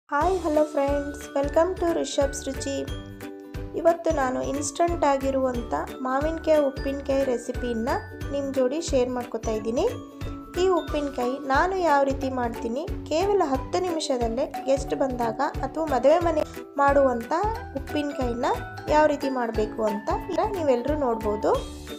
hi hello friends welcome to Rishab's Ruchi ಇವತ್ತು ನಾನು instant ಆಗಿರುವಂಥ ಮಾವಿನಕಾಯಿ ಉಪ್ಪಿನಕಾಯಿ ರೆಸಿಪಿನ ನಿಮ್ಮ ಜೋಡಿ ಶೇರ್ ಮಾಡ್ಕೊತಾ ಇದ್ದೀನಿ ಈ ಉಪ್ಪಿನಕಾಯಿ ನಾನು ಯಾವ ರೀತಿ ಮಾಡ್ತೀನಿ ಕೇವಲ ಹತ್ತು ನಿಮಿಷದಲ್ಲೇ ಗೆಸ್ಟ್ ಬಂದಾಗ ಅಥವಾ ಮದುವೆ ಮನೆ ಮಾಡುವಂಥ ಉಪ್ಪಿನಕಾಯಿನ ಯಾವ ರೀತಿ ಮಾಡಬೇಕು ಅಂತ ಈಗ ನೀವೆಲ್ಲರೂ ನೋಡ್ಬೋದು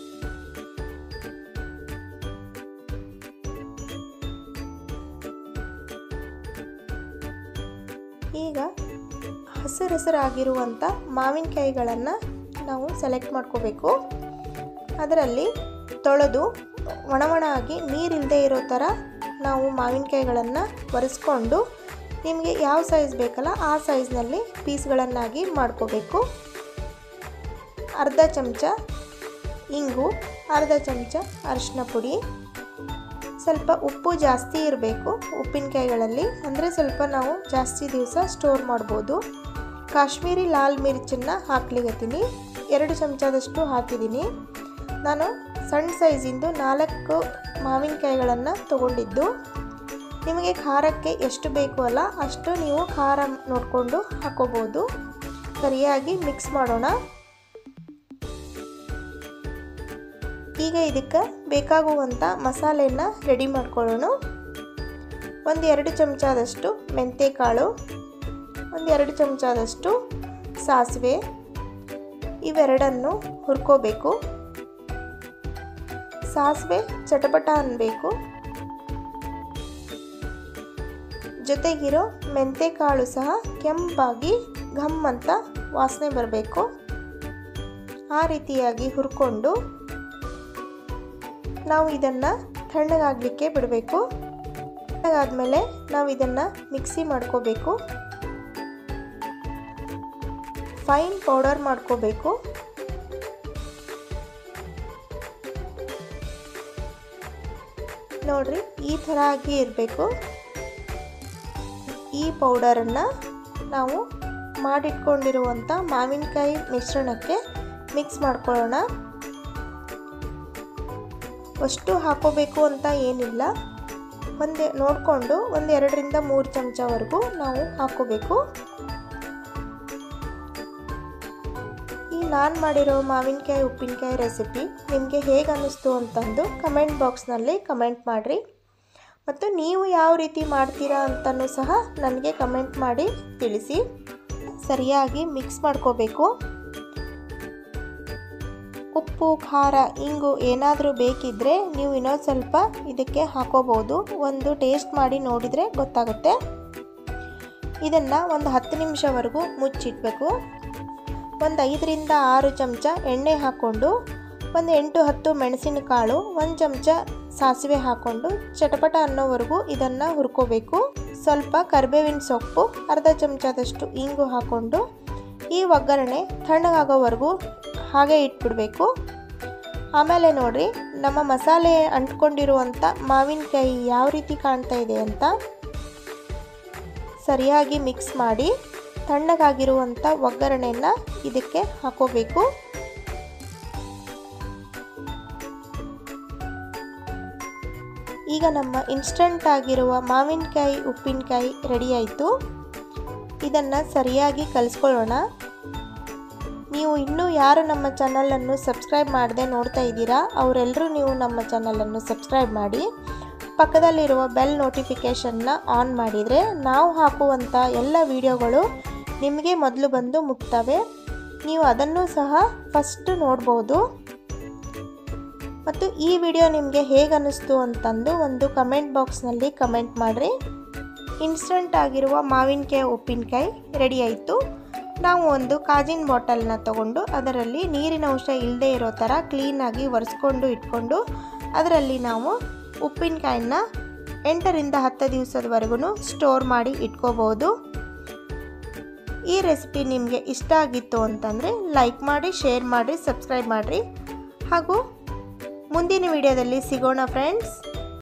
ಈಗ ಹಸಿರು ಹಸಿರಾಗಿರುವಂಥ ಮಾವಿನಕಾಯಿಗಳನ್ನು ನಾವು ಸೆಲೆಕ್ಟ್ ಮಾಡ್ಕೋಬೇಕು ಅದರಲ್ಲಿ ತೊಳೆದು ಒಣ ಒಣ ಆಗಿ ನೀರಿಲ್ಲದೆ ಇರೋ ಥರ ನಾವು ಮಾವಿನಕಾಯಿಗಳನ್ನು ಒರೆಸ್ಕೊಂಡು ನಿಮಗೆ ಯಾವ ಸೈಜ್ ಬೇಕಲ್ಲ ಆ ಸೈಜ್ನಲ್ಲಿ ಪೀಸ್ಗಳನ್ನಾಗಿ ಮಾಡ್ಕೋಬೇಕು ಅರ್ಧ ಚಮಚ ಇಂಗು ಅರ್ಧ ಚಮಚ ಅರಿಶಿನ ಪುಡಿ ಸ್ವಲ್ಪ ಉಪ್ಪು ಜಾಸ್ತಿ ಇರಬೇಕು ಉಪ್ಪಿನಕಾಯಿಗಳಲ್ಲಿ ಅಂದರೆ ಸ್ವಲ್ಪ ನಾವು ಜಾಸ್ತಿ ದಿವಸ ಸ್ಟೋರ್ ಮಾಡ್ಬೋದು ಕಾಶ್ಮೀರಿ ಲಾಲ್ ಮಿರ್ಚನ್ನು ಹಾಕ್ಲಿಗತ್ತೀನಿ ಎರಡು ಚಮಚದಷ್ಟು ಹಾಕಿದ್ದೀನಿ ನಾನು ಸಣ್ಣ ಸೈಜಿಂದು ನಾಲ್ಕು ಮಾವಿನಕಾಯಿಗಳನ್ನು ತಗೊಂಡಿದ್ದು ನಿಮಗೆ ಖಾರಕ್ಕೆ ಎಷ್ಟು ಬೇಕು ಅಲ್ಲ ಅಷ್ಟು ನೀವು ಖಾರ ನೋಡಿಕೊಂಡು ಹಾಕೋಬೋದು ಸರಿಯಾಗಿ ಮಿಕ್ಸ್ ಮಾಡೋಣ ಈಗ ಇದಕ್ಕೆ ಬೇಕಾಗುವಂಥ ಮಸಾಲೆನ ರೆಡಿ ಮಾಡ್ಕೊಳ್ಳೋಣ ಒಂದು ಎರಡು ಚಮಚದಷ್ಟು ಮೆಂತ್ಯಕಾಳು ಒಂದು ಎರಡು ಚಮಚದಷ್ಟು ಸಾಸಿವೆ ಇವೆರಡನ್ನು ಹುರ್ಕೋಬೇಕು ಸಾಸಿವೆ ಚಟಪಟ ಅನ್ನಬೇಕು ಜೊತೆಗಿರೋ ಮೆಂತ್ಯಕಾಳು ಸಹ ಕೆಂಪಾಗಿ ಘಮ್ ಅಂತ ವಾಸನೆ ಬರಬೇಕು ಆ ರೀತಿಯಾಗಿ ಹುರ್ಕೊಂಡು ನಾವು ಇದನ್ನು ತಣ್ಣಗಾಗಲಿಕ್ಕೆ ಬಿಡಬೇಕು ತಣ್ಣಗಾದ್ಮೇಲೆ ನಾವು ಇದನ್ನು ಮಿಕ್ಸಿ ಮಾಡ್ಕೋಬೇಕು ಫೈನ್ ಪೌಡರ್ ಮಾಡ್ಕೋಬೇಕು ನೋಡ್ರಿ ಈ ಥರ ಆಗಿ ಇರಬೇಕು ಈ ಪೌಡರನ್ನು ನಾವು ಮಾಡಿಟ್ಕೊಂಡಿರುವಂಥ ಮಾವಿನಕಾಯಿ ಮಿಶ್ರಣಕ್ಕೆ ಮಿಕ್ಸ್ ಮಾಡ್ಕೊಳ್ಳೋಣ ಅಷ್ಟು ಹಾಕೋಬೇಕು ಅಂತ ಏನಿಲ್ಲ ಒಂದೇ ನೋಡಿಕೊಂಡು ಒಂದು ಎರಡರಿಂದ ಮೂರು ಚಮಚವರೆಗೂ ನಾವು ಹಾಕೋಬೇಕು ಈ ನಾನು ಮಾಡಿರೋ ಮಾವಿನಕಾಯಿ ಉಪ್ಪಿನಕಾಯಿ ರೆಸಿಪಿ ನಿಮಗೆ ಹೇಗೆ ಅನ್ನಿಸ್ತು ಅಂತಂದು ಕಮೆಂಟ್ ಬಾಕ್ಸ್ನಲ್ಲಿ ಕಮೆಂಟ್ ಮಾಡಿರಿ ಮತ್ತು ನೀವು ಯಾವ ರೀತಿ ಮಾಡ್ತೀರಾ ಅಂತಲೂ ಸಹ ನನಗೆ ಕಮೆಂಟ್ ಮಾಡಿ ತಿಳಿಸಿ ಸರಿಯಾಗಿ ಮಿಕ್ಸ್ ಮಾಡ್ಕೋಬೇಕು ಉಪ್ಪು ಖಾರ ಇಂಗು ಏನಾದರೂ ಬೇಕಿದ್ದರೆ ನೀವು ಇನ್ನೊಂದು ಸ್ವಲ್ಪ ಇದಕ್ಕೆ ಹಾಕೋಬೋದು ಒಂದು ಟೇಸ್ಟ್ ಮಾಡಿ ನೋಡಿದರೆ ಗೊತ್ತಾಗುತ್ತೆ ಇದನ್ನು ಒಂದು ಹತ್ತು ನಿಮಿಷವರೆಗೂ ಮುಚ್ಚಿಡಬೇಕು ಒಂದು ಐದರಿಂದ ಆರು ಚಮಚ ಎಣ್ಣೆ ಹಾಕ್ಕೊಂಡು ಒಂದು ಎಂಟು ಹತ್ತು ಮೆಣಸಿನಕಾಳು ಒಂದು ಚಮಚ ಸಾಸಿವೆ ಹಾಕ್ಕೊಂಡು ಚಟಪಟ ಅನ್ನೋವರೆಗೂ ಇದನ್ನು ಹುರ್ಕೋಬೇಕು ಸ್ವಲ್ಪ ಕರಿಬೇವಿನ ಸೊಪ್ಪು ಅರ್ಧ ಚಮಚದಷ್ಟು ಇಂಗು ಹಾಕ್ಕೊಂಡು ಈ ಒಗ್ಗರಣೆ ತಣ್ಣಗಾಗೋವರೆಗೂ ಹಾಗೆ ಇಟ್ಬಿಡಬೇಕು ಆಮೇಲೆ ನೋಡಿರಿ ನಮ್ಮ ಮಸಾಲೆ ಅಂಟ್ಕೊಂಡಿರುವಂಥ ಮಾವಿನಕಾಯಿ ಯಾವ ರೀತಿ ಕಾಣ್ತಾ ಇದೆ ಅಂತ ಸರಿಯಾಗಿ ಮಿಕ್ಸ್ ಮಾಡಿ ತಣ್ಣಗಾಗಿರುವಂಥ ಒಗ್ಗರಣೆನ ಇದಕ್ಕೆ ಹಾಕೋಬೇಕು ಈಗ ನಮ್ಮ ಇನ್ಸ್ಟಂಟ್ ಆಗಿರುವ ಮಾವಿನಕಾಯಿ ಉಪ್ಪಿನಕಾಯಿ ರೆಡಿ ಆಯಿತು ಇದನ್ನು ಸರಿಯಾಗಿ ಕಲಿಸ್ಕೊಳ್ಳೋಣ ನೀವು ಇನ್ನೂ ಯಾರು ನಮ್ಮ ಚಾನಲನ್ನು ಸಬ್ಸ್ಕ್ರೈಬ್ ಮಾಡದೆ ನೋಡ್ತಾ ಇದ್ದೀರಾ ಅವರೆಲ್ಲರೂ ನೀವು ನಮ್ಮ ಚಾನಲನ್ನು ಸಬ್ಸ್ಕ್ರೈಬ್ ಮಾಡಿ ಪಕ್ಕದಲ್ಲಿರುವ ಬೆಲ್ ನೋಟಿಫಿಕೇಷನ್ನ ಆನ್ ಮಾಡಿದರೆ ನಾವು ಹಾಕುವಂಥ ಎಲ್ಲ ವಿಡಿಯೋಗಳು ನಿಮಗೆ ಮೊದಲು ಬಂದು ಮುಟ್ತವೆ ನೀವು ಅದನ್ನು ಸಹ ಫಸ್ಟ್ ನೋಡ್ಬೋದು ಮತ್ತು ಈ ವಿಡಿಯೋ ನಿಮಗೆ ಹೇಗೆ ಅನ್ನಿಸ್ತು ಅಂತಂದು ಒಂದು ಕಮೆಂಟ್ ಬಾಕ್ಸ್ನಲ್ಲಿ ಕಮೆಂಟ್ ಮಾಡಿರಿ ಇನ್ಸ್ಟಂಟ್ ಆಗಿರುವ ಮಾವಿನಕಾಯಿ ಉಪ್ಪಿನಕಾಯಿ ರೆಡಿ ಆಯಿತು ನಾವು ಒಂದು ಕಾಜಿನ ಬಾಟಲ್ನ ತಗೊಂಡು ಅದರಲ್ಲಿ ನೀರಿನ ಅಂಶ ಇಲ್ಲದೆ ಇರೋ ಥರ ಕ್ಲೀನಾಗಿ ಒರೆಸ್ಕೊಂಡು ಇಟ್ಕೊಂಡು ಅದರಲ್ಲಿ ನಾವು ಉಪ್ಪಿನಕಾಯಿನ ಎಂಟರಿಂದ ಹತ್ತು ದಿವಸದವರೆಗೂ ಸ್ಟೋರ್ ಮಾಡಿ ಇಟ್ಕೋಬೋದು ಈ ರೆಸಿಪಿ ನಿಮಗೆ ಇಷ್ಟ ಆಗಿತ್ತು ಅಂತಂದರೆ ಲೈಕ್ ಮಾಡಿ ಶೇರ್ ಮಾಡಿ ಸಬ್ಸ್ಕ್ರೈಬ್ ಮಾಡಿರಿ ಹಾಗೂ ಮುಂದಿನ ವಿಡಿಯೋದಲ್ಲಿ ಸಿಗೋಣ ಫ್ರೆಂಡ್ಸ್